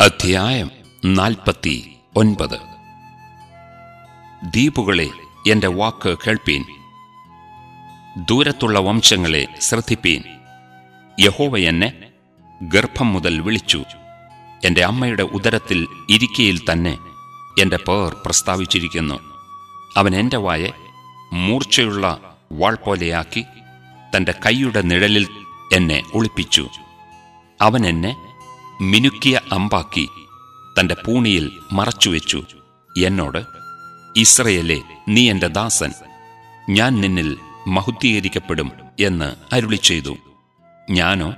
അധ്യായം നാൽപ്പത്തി ഒൻപത് ദ്വീപുകളെ എന്റെ വാക്ക് കേൾപ്പീൻ ദൂരത്തുള്ള വംശങ്ങളെ ശ്രദ്ധിപ്പീൻ യഹോവ എന്നെ ഗർഭം മുതൽ വിളിച്ചു എന്റെ അമ്മയുടെ ഉദരത്തിൽ ഇരിക്കയിൽ തന്നെ എന്റെ പേർ പ്രസ്താവിച്ചിരിക്കുന്നു അവൻ എന്റെ വായെ മൂർച്ചയുള്ള വാൾ പോലെയാക്കി തന്റെ കൈയുടെ നിഴലിൽ എന്നെ ഒളിപ്പിച്ചു അവൻ എന്നെ മിനുക്കിയ അമ്പാക്കി തന്റെ പൂണിയിൽ മറച്ചുവെച്ചു എന്നോട് ഇസ്രയേലെ നീ എന്റെ ദാസൻ ഞാൻ നിന്നിൽ മഹുദ്ധീകരിക്കപ്പെടും എന്ന് അരുളി ചെയ്തു ഞാനോ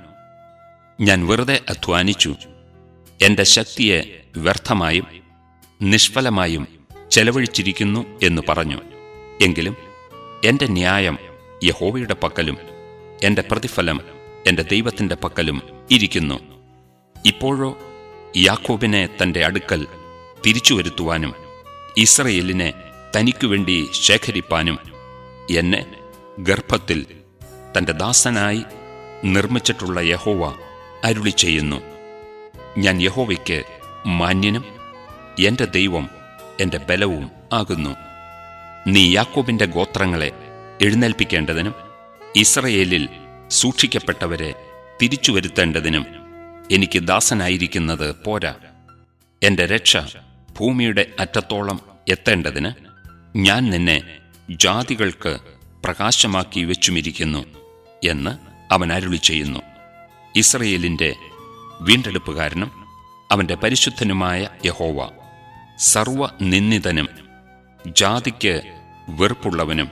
ഞാൻ വെറുതെ അധ്വാനിച്ചു എന്റെ ശക്തിയെ വ്യർത്ഥമായും നിഷ്ഫലമായും ചെലവഴിച്ചിരിക്കുന്നു എന്ന് പറഞ്ഞു എങ്കിലും എന്റെ ന്യായം യഹോവയുടെ പക്കലും എന്റെ പ്രതിഫലം എന്റെ ദൈവത്തിന്റെ പക്കലും ഇരിക്കുന്നു ഇപ്പോഴോ യാക്കോബിനെ തന്റെ അടുക്കൽ തിരിച്ചു വരുത്തുവാനും ഇസ്രയേലിനെ തനിക്കു വേണ്ടി ശേഖരിപ്പാനും എന്നെ ഗർഭത്തിൽ തന്റെ ദാസനായി നിർമ്മിച്ചിട്ടുള്ള യഹോവ അരുളി ചെയ്യുന്നു ഞാൻ യഹോവയ്ക്ക് മാന്യനും എന്റെ ദൈവം എന്റെ ബലവും ആകുന്നു നീ യാക്കോബിന്റെ ഗോത്രങ്ങളെ എഴുന്നേൽപ്പിക്കേണ്ടതിനും ഇസ്രയേലിൽ സൂക്ഷിക്കപ്പെട്ടവരെ തിരിച്ചു വരുത്തേണ്ടതിനും എനിക്ക് ദാസനായിരിക്കുന്നത് പോരാ എന്റെ രക്ഷ ഭൂമിയുടെ അറ്റത്തോളം എത്തേണ്ടതിന് ഞാൻ നിന്നെ ജാതികൾക്ക് പ്രകാശമാക്കി വെച്ചുമിരിക്കുന്നു എന്ന് അവൻ അരുളി ചെയ്യുന്നു ഇസ്രയേലിന്റെ വീണ്ടെടുപ്പുകാരനും അവന്റെ പരിശുദ്ധനുമായ യഹോവ സർവ നിന്ദിതനും ജാതിക്ക് വെറുപ്പുള്ളവനും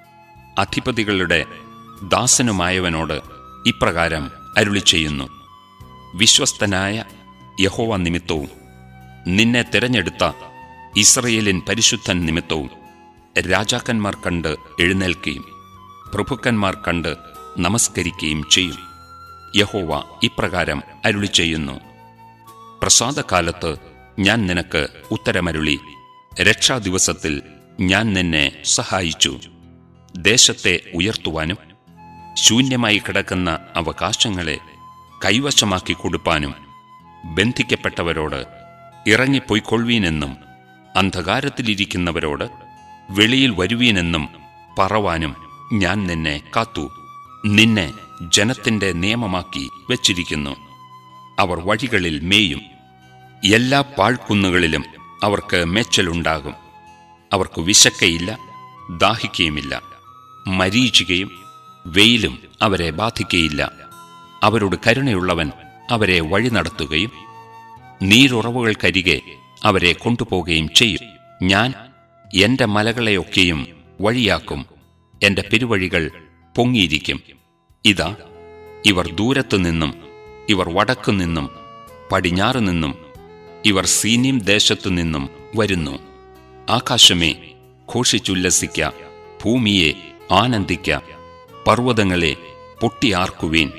അധിപതികളുടെ ദാസനുമായവനോട് ഇപ്രകാരം അരുളി ചെയ്യുന്നു വിശ്വസ്തനായ യഹോവ നിമിത്തവും നിന്നെ തിരഞ്ഞെടുത്ത ഇസ്രയേലിൻ പരിശുദ്ധൻ നിമിത്തവും രാജാക്കന്മാർ കണ്ട് എഴുന്നേൽക്കുകയും പ്രഭുക്കന്മാർ കണ്ട് നമസ്കരിക്കുകയും ചെയ്യും യഹോവ ഇപ്രകാരം അരുളി ചെയ്യുന്നു പ്രസാദകാലത്ത് ഞാൻ നിനക്ക് ഉത്തരമരുളി രക്ഷാദിവസത്തിൽ ഞാൻ നിന്നെ സഹായിച്ചു ദേശത്തെ ഉയർത്തുവാനും ശൂന്യമായി കിടക്കുന്ന അവകാശങ്ങളെ കൈവശമാക്കി കൊടുപ്പാനും ബന്ധിക്കപ്പെട്ടവരോട് ഇറങ്ങിപ്പോയിക്കൊള്ളുവീനെന്നും അന്ധകാരത്തിലിരിക്കുന്നവരോട് വെളിയിൽ വരുവീനെന്നും പറവാനും ഞാൻ നിന്നെ കാത്തു നിന്നെ ജനത്തിന്റെ നിയമമാക്കി വച്ചിരിക്കുന്നു അവർ വഴികളിൽ മേയും എല്ലാ പാഴ്ക്കുന്നുകളിലും അവർക്ക് മേച്ചലുണ്ടാകും അവർക്ക് വിശക്കയില്ല ദാഹിക്കുകയുമില്ല മരീചികയും വെയിലും അവരെ ബാധിക്കയില്ല അവരോട് കരുണയുള്ളവൻ അവരെ വഴി നടത്തുകയും നീരുറവുകൾക്കരികെ അവരെ കൊണ്ടുപോകുകയും ചെയ്യും ഞാൻ എന്റെ മലകളെയൊക്കെയും വഴിയാക്കും എന്റെ പെരുവഴികൾ പൊങ്ങിയിരിക്കും ഇതാ ഇവർ ദൂരത്തു നിന്നും ഇവർ വടക്കു നിന്നും പടിഞ്ഞാറു നിന്നും ഇവർ സീനിയം ദേശത്തു നിന്നും വരുന്നു ആകാശമേ ഘോഷിച്ചുല്ലസിക്ക ഭൂമിയെ ആനന്ദിക്ക പർവ്വതങ്ങളെ പൊട്ടിയാർക്കുവീൻ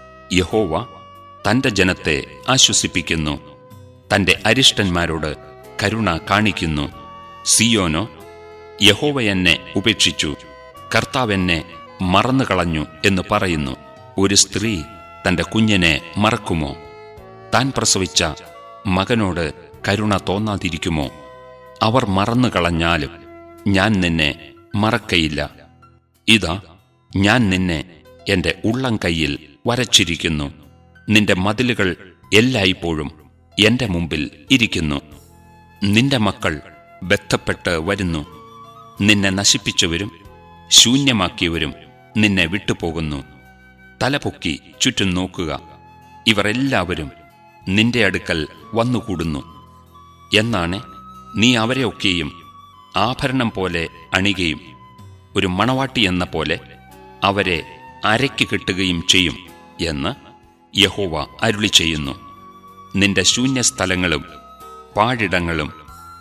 യഹോവ തന്റെ ജനത്തെ ആശ്വസിപ്പിക്കുന്നു തന്റെ അരിഷ്ടന്മാരോട് കരുണ കാണിക്കുന്നു സിയോനോ യഹോവ എന്നെ ഉപേക്ഷിച്ചു കർത്താവ് എന്നെ മറന്നുകളഞ്ഞു എന്ന് പറയുന്നു ഒരു സ്ത്രീ തന്റെ കുഞ്ഞിനെ മറക്കുമോ താൻ പ്രസവിച്ച മകനോട് കരുണ തോന്നാതിരിക്കുമോ അവർ മറന്നുകളഞ്ഞാലും ഞാൻ നിന്നെ മറക്കയില്ല ഇതാ ഞാൻ നിന്നെ എന്റെ ഉള്ളം കൈയിൽ വരച്ചിരിക്കുന്നു നിന്റെ മതിലുകൾ എല്ലായ്പ്പോഴും എന്റെ മുമ്പിൽ ഇരിക്കുന്നു നിന്റെ മക്കൾ ബന്ധപ്പെട്ട് വരുന്നു നിന്നെ നശിപ്പിച്ചവരും ശൂന്യമാക്കിയവരും നിന്നെ വിട്ടുപോകുന്നു തലപൊക്കി ചുറ്റും നോക്കുക ഇവർ എല്ലാവരും നിന്റെ അടുക്കൽ വന്നുകൂടുന്നു എന്നാണ് നീ അവരെയൊക്കെയും ആഭരണം പോലെ അണികയും ഒരു മണവാട്ടി എന്ന പോലെ അവരെ അരയ്ക്ക് കെട്ടുകയും ചെയ്യും എന്ന് യഹോവ അരുളി ചെയ്യുന്നു നിന്റെ ശൂന്യസ്ഥലങ്ങളും പാഴിടങ്ങളും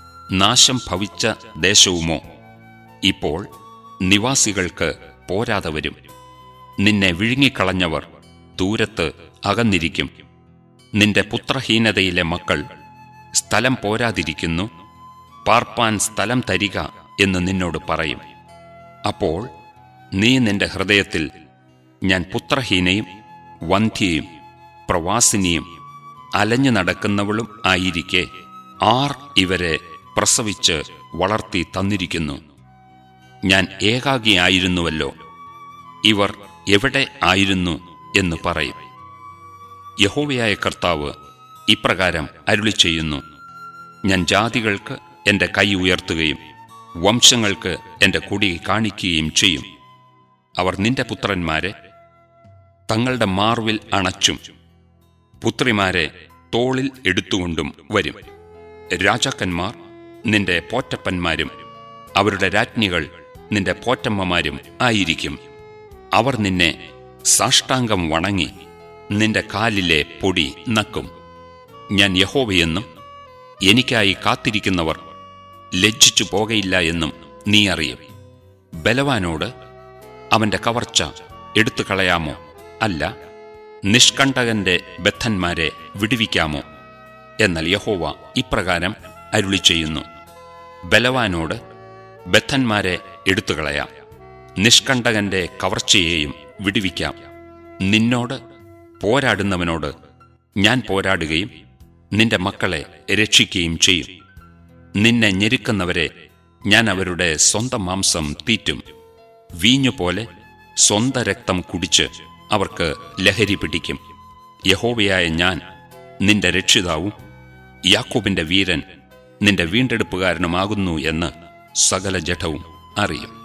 നാശം ഭവിച്ച ദേശവുമോ ഇപ്പോൾ നിവാസികൾക്ക് പോരാതെ വരും നിന്നെ വിഴുങ്ങിക്കളഞ്ഞവർ ദൂരത്ത് അകന്നിരിക്കും നിന്റെ പുത്രഹീനതയിലെ മക്കൾ സ്ഥലം പോരാതിരിക്കുന്നു പാർപ്പാൻ സ്ഥലം തരിക എന്ന് നിന്നോട് പറയും അപ്പോൾ നീ നിന്റെ ഹൃദയത്തിൽ ഞാൻ പുത്രഹീനയും വന്ധ്യയും പ്രവാസിനിയും അലഞ്ഞു നടക്കുന്നവളും ആയിരിക്കെ ആർ ഇവരെ പ്രസവിച്ച് വളർത്തി തന്നിരിക്കുന്നു ഞാൻ ഏകാഗിയായിരുന്നുവല്ലോ ഇവർ എവിടെ ആയിരുന്നു എന്ന് പറയും യഹോവയായ കർത്താവ് ഇപ്രകാരം അരുളി ചെയ്യുന്നു ഞാൻ ജാതികൾക്ക് എൻ്റെ കൈ ഉയർത്തുകയും വംശങ്ങൾക്ക് എൻ്റെ കൊടി കാണിക്കുകയും ചെയ്യും അവർ നിന്റെ പുത്രന്മാരെ തങ്ങളുടെ മാർവിൽ അണച്ചും പുത്രിമാരെ തോളിൽ എടുത്തുകൊണ്ടും വരും രാജാക്കന്മാർ നിന്റെ പോറ്റപ്പന്മാരും അവരുടെ രാജ്ഞികൾ നിന്റെ പോറ്റമ്മമാരും ആയിരിക്കും അവർ നിന്നെ സാഷ്ടാംഗം വണങ്ങി നിന്റെ കാലിലെ പൊടി നക്കും ഞാൻ യഹോവയെന്നും എനിക്കായി കാത്തിരിക്കുന്നവർ ലജ്ജിച്ചു പോകയില്ല എന്നും നീ അറിയും ബലവാനോട് അവന്റെ കവർച്ച എടുത്തു കളയാമോ അല്ല നിഷ്കണ്ടകന്റെ ബദ്ധന്മാരെ വിടുവിക്കാമോ എന്നാൽ യഹോവ ഇപ്രകാരം അരുളി ചെയ്യുന്നു ബലവാനോട് ബദ്ധന്മാരെ എടുത്തുകളയാം നിഷ്കണ്ടകന്റെ കവർച്ചയെയും വിടുവിക്കാം നിന്നോട് പോരാടുന്നവനോട് ഞാൻ പോരാടുകയും നിന്റെ മക്കളെ രക്ഷിക്കുകയും ചെയ്യും നിന്നെ ഞെരുക്കുന്നവരെ ഞാൻ അവരുടെ സ്വന്തം മാംസം തീറ്റും വീഞ്ഞുപോലെ സ്വന്ത രക്തം കുടിച്ച് അവർക്ക് ലഹരി പിടിക്കും യഹോവയായ ഞാൻ നിന്റെ രക്ഷിതാവും യാക്കോബിന്റെ വീരൻ നിന്റെ വീണ്ടെടുപ്പുകാരനുമാകുന്നു എന്ന് സകല ജഡവും അറിയും